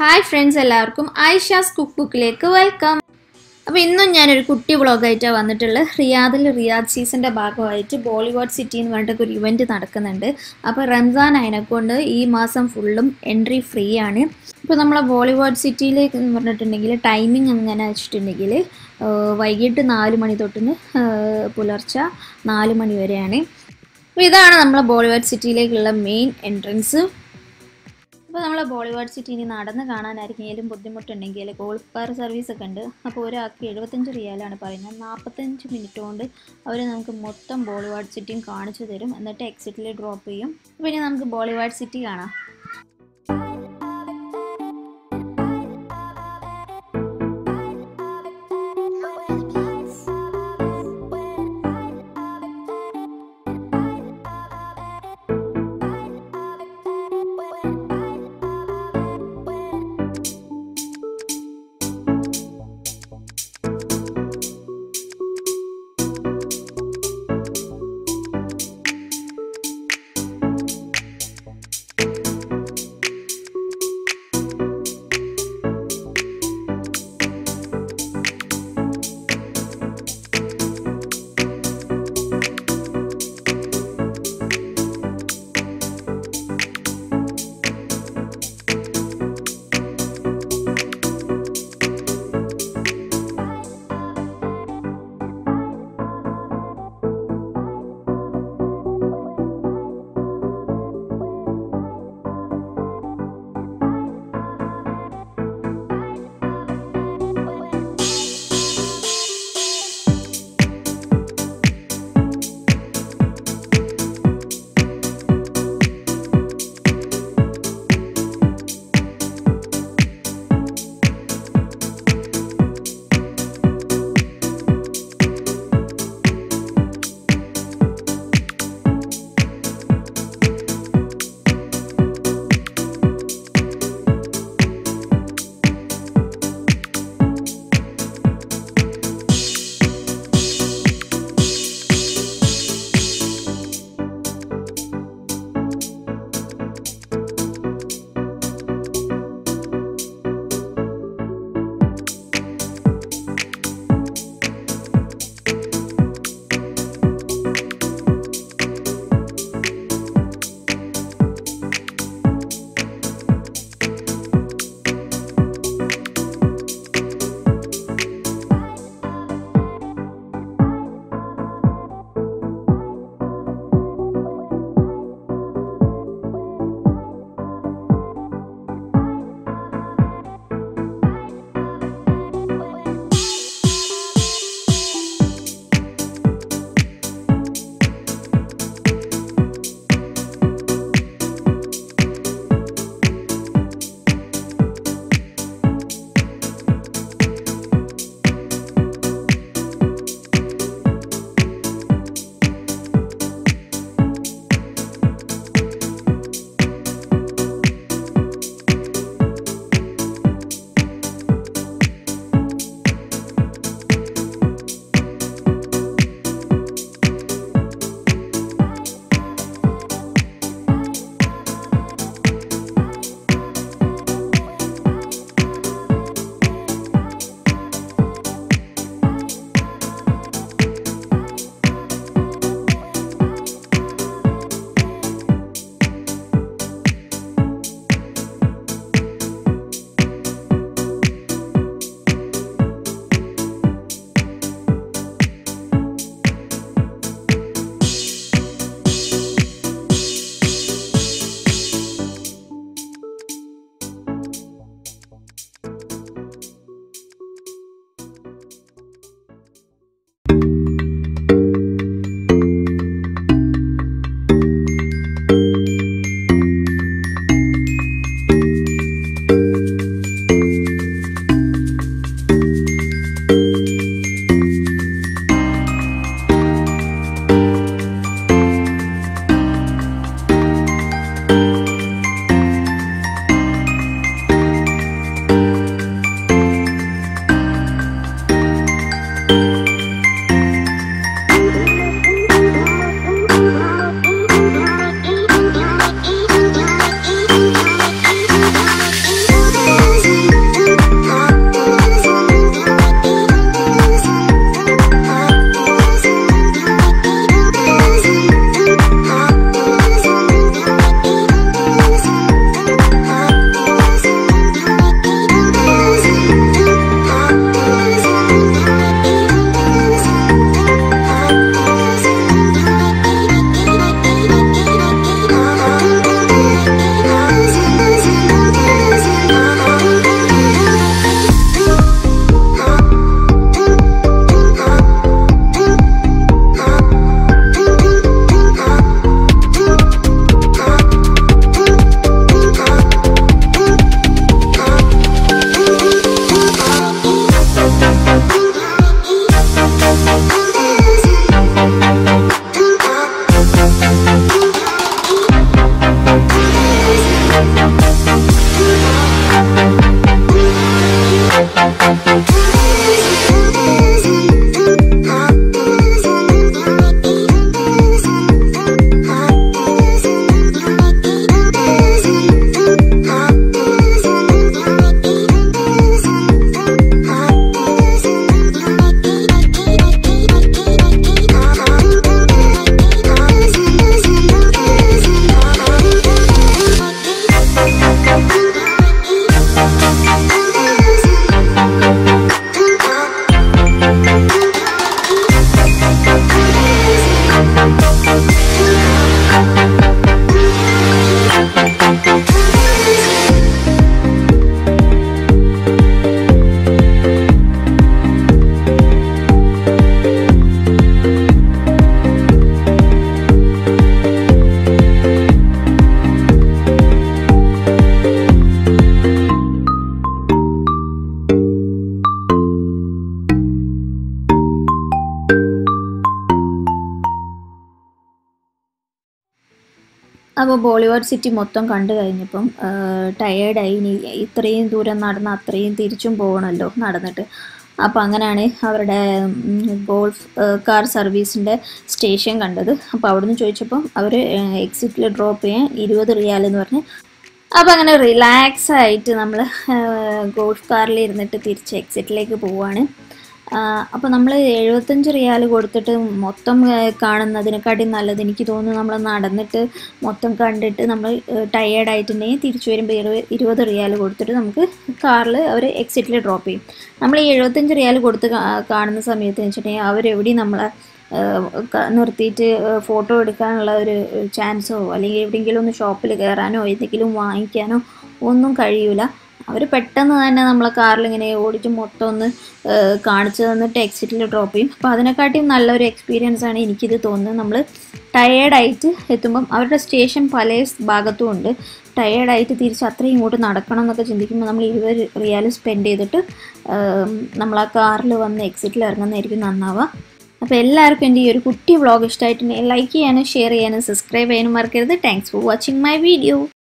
hi friends എല്ലാവർക്കും Aisha's cook ബുക്കിലേക്ക് welcome അപ്പോൾ ഇന്നും ഞാനൊരു കുട്ടി വ്ളോഗായിട്ടാണ് വന്നിട്ടുള്ളത് റിയാദിൽ റിയാദ് സീസണിൻ്റെ ഭാഗമായിട്ട് ബോളിവുഡ് സിറ്റി എന്ന് പറഞ്ഞിട്ടൊക്കെ ഒരു ഇവൻറ്റ് നടക്കുന്നുണ്ട് അപ്പോൾ റംസാൻ അതിനെക്കൊണ്ട് ഈ മാസം ഫുള്ളും എൻട്രി ഫ്രീ ആണ് ഇപ്പോൾ നമ്മളെ ബോളിവുഡ് സിറ്റിയിലേക്ക് എന്ന് പറഞ്ഞിട്ടുണ്ടെങ്കിൽ ടൈമിംഗ് എങ്ങനെ വെച്ചിട്ടുണ്ടെങ്കിൽ വൈകിട്ട് നാല് മണി തൊട്ടിന് പുലർച്ചെ നാല് മണി വരെയാണ് അപ്പോൾ ഇതാണ് നമ്മളെ ബോളിവുഡ് സിറ്റിയിലേക്കുള്ള മെയിൻ എൻട്രൻസ് അപ്പോൾ നമ്മൾ ബോളിവുഡ് സിറ്റി ഇനി നടന്ന് കാണാനായിരിക്കും ബുദ്ധിമുട്ടുണ്ടെങ്കിൽ ഗോൾഡ് സർവീസ് ഒക്കെ ഉണ്ട് അപ്പോൾ ഒരാൾക്ക് എഴുപത്തഞ്ച് റിയാലാണ് പറയുന്നത് നാൽപ്പത്തഞ്ച് മിനിറ്റ് കൊണ്ട് അവർ നമുക്ക് മൊത്തം ബോളിവുഡ് സിറ്റിയും കാണിച്ചു തരും എന്നിട്ട് എക്സിറ്റിൽ ഡ്രോപ്പ് ചെയ്യും അപ്പോൾ ഇനി നമുക്ക് ബോളിവുഡ് സിറ്റി കാണാം അപ്പോൾ ബോളിവുഡ് സിറ്റി മൊത്തം കണ്ടു കഴിഞ്ഞപ്പം ടയേർഡായി ഇനി ഇത്രയും ദൂരം നടന്ന് അത്രയും തിരിച്ചും പോകണമല്ലോ നടന്നിട്ട് അപ്പോൾ അങ്ങനെയാണ് അവരുടെ ഗോൾഫ് കാർ സർവീസിൻ്റെ സ്റ്റേഷൻ കണ്ടത് അപ്പോൾ അവിടുന്ന് ചോദിച്ചപ്പം അവർ എക്സിറ്റിൽ ഡ്രോപ്പ് ചെയ്യാൻ ഇരുപത് റിയാൽ എന്ന് പറഞ്ഞ് അപ്പോൾ അങ്ങനെ റിലാക്സ് ആയിട്ട് നമ്മൾ ഗോൾഫ് കാറിൽ ഇരുന്നിട്ട് തിരിച്ച് എക്സിറ്റിലേക്ക് പോവുകയാണ് അപ്പോൾ നമ്മൾ എഴുപത്തഞ്ച് റിയാൽ കൊടുത്തിട്ട് മൊത്തം കാണുന്നതിനെക്കാട്ടി നല്ലത് എനിക്ക് തോന്നുന്നു നമ്മൾ നടന്നിട്ട് മൊത്തം കണ്ടിട്ട് നമ്മൾ ടയേർഡായിട്ടുണ്ടെങ്കിൽ തിരിച്ചു വരുമ്പോൾ ഇരുപത് ഇരുപത് റിയാൽ കൊടുത്തിട്ട് നമുക്ക് കാറിൽ അവർ എക്സിറ്റിൽ ഡ്രോപ്പ് ചെയ്യും നമ്മൾ ഈ എഴുപത്തഞ്ച് റിയാൽ കൊടുത്ത് കാണുന്ന സമയത്ത് വെച്ചിട്ടുണ്ടെങ്കിൽ അവരെവിടെയും നമ്മളെ നിർത്തിയിട്ട് ഫോട്ടോ എടുക്കാനുള്ള ഒരു ചാൻസോ അല്ലെങ്കിൽ എവിടെയെങ്കിലും ഒന്ന് ഷോപ്പിൽ കയറാനോ എന്തെങ്കിലും വാങ്ങിക്കാനോ ഒന്നും കഴിയൂല അവർ പെട്ടെന്ന് തന്നെ നമ്മളെ കാറിൽ ഇങ്ങനെ ഓടിച്ച് മൊത്തം ഒന്ന് കാണിച്ചു തന്നിട്ട് എക്സിറ്റിൽ ഡ്രോപ്പ് ചെയ്യും അപ്പോൾ അതിനെക്കാട്ടിയും നല്ലൊരു എക്സ്പീരിയൻസ് ആണ് എനിക്കിത് തോന്നുന്നത് നമ്മൾ ടയേർഡായിട്ട് എത്തുമ്പം അവരുടെ സ്റ്റേഷൻ പല ഭാഗത്തും ഉണ്ട് ടയേർഡായിട്ട് തിരിച്ച് അത്രയും ഇങ്ങോട്ട് നടക്കണം എന്നൊക്കെ ചിന്തിക്കുമ്പോൾ നമ്മൾ ഇരുപത് റിയാൽ സ്പെൻഡ് ചെയ്തിട്ട് നമ്മൾ ആ കാറിൽ വന്ന് എക്സിറ്റിൽ ഇറങ്ങുന്നതായിരിക്കും നന്നാവുക അപ്പോൾ എല്ലാവർക്കും എൻ്റെ ഈ ഒരു കുട്ടി വ്ളോഗ് ഇഷ്ടമായിട്ടുണ്ടെങ്കിൽ ലൈക്ക് ചെയ്യാനും ഷെയർ ചെയ്യാനും സബ്സ്ക്രൈബ് ചെയ്യാനും മറക്കരുത് thanks for watching my video